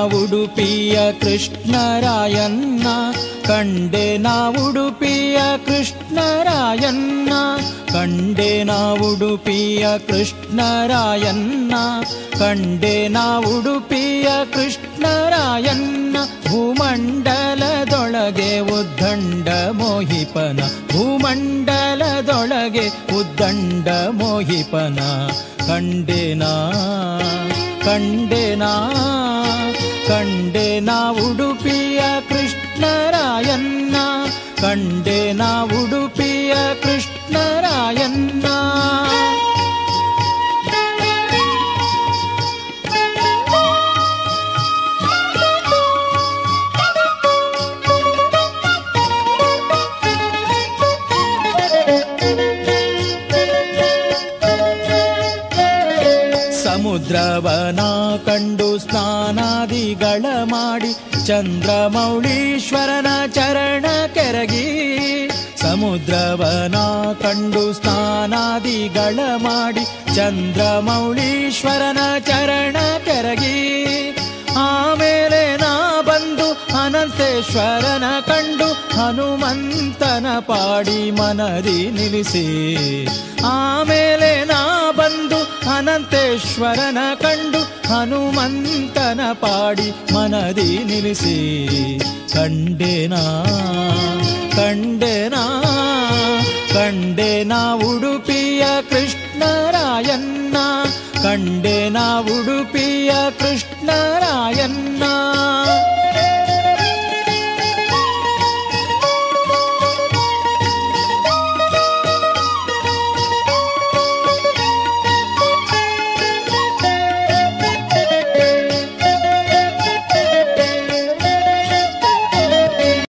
ಉಡುಪಿಯ ಕೃಷ್ಣರಾಯನ್ನ ಕಂಡೆ ನಾ ಉಡುಪಿಯ ಕೃಷ್ಣರಾಯನ್ನ ಕಂಡೆ ನಾ ಉಡುಪಿಯ ಕೃಷ್ಣರಾಯನ್ನ ಕಂಡೆ ನಾ ಉಡುಪಿಯ ಕೃಷ್ಣರಾಯನ್ನ ಭೂಮಂಡಲದೊಳಗೆ ಉದ್ದಂಡ ಮೋಹಿಪನ ಭೂಮಂಡಲದೊಳಗೆ ಉದ್ದಂಡ ಮೋಹಿಪನ ಕಂಡೆನಾ ಕಂಡೆನಾ ಕಂಡೆನಾ ಉಡುಪಿಯ ಕೃಷ್ಣರಾಯನ್ನ ಕಂಡೆನಾ ಉಡುಪಿಯ ಕೃಷ್ಣರಾಯನ್ನ ಸಮುದ್ರವನ ಕಂಡು ಸ್ನಾನಾದಿಗಳ ಮಾಡಿ ಚಂದ್ರಮೌಳೀಶ್ವರನ ಚರಣ ಕೆರಗಿ ಸಮುದ್ರವನ ಕಂಡು ಸ್ನಾನಾದಿಗಳ ಮಾಡಿ ಚಂದ್ರಮೌಳೀಶ್ವರನ ಚರಣ ಕೆರಗಿ ಆಮೇಲೆ ನಾ ಬಂದು ಅನಂತೇಶ್ವರನ ಕಂಡು ಹನುಮಂತನ ಪಾಡಿ ಮನದಿ ನಿಲ್ಲಿಸಿ ಆಮೇಲೆ ನಾ ಬಂದು ಅನಂತೇಶ್ವರನ ಕಂಡು ಹನುಮಂತನ ಪಾಡಿ ಮನದಿ ನಿಲ್ಲಿಸಿ ಕಂಡೆನಾ ಕಂಡೆನಾ ಕಂಡೆನಾ ಉಡುಪಿಯ ಕೃಷ್ಣರಾಯನ್ನ ಕಂಡೆನಾ ಉಡುಪಿಯ ಕೃಷ್ಣರಾಯನ್ನ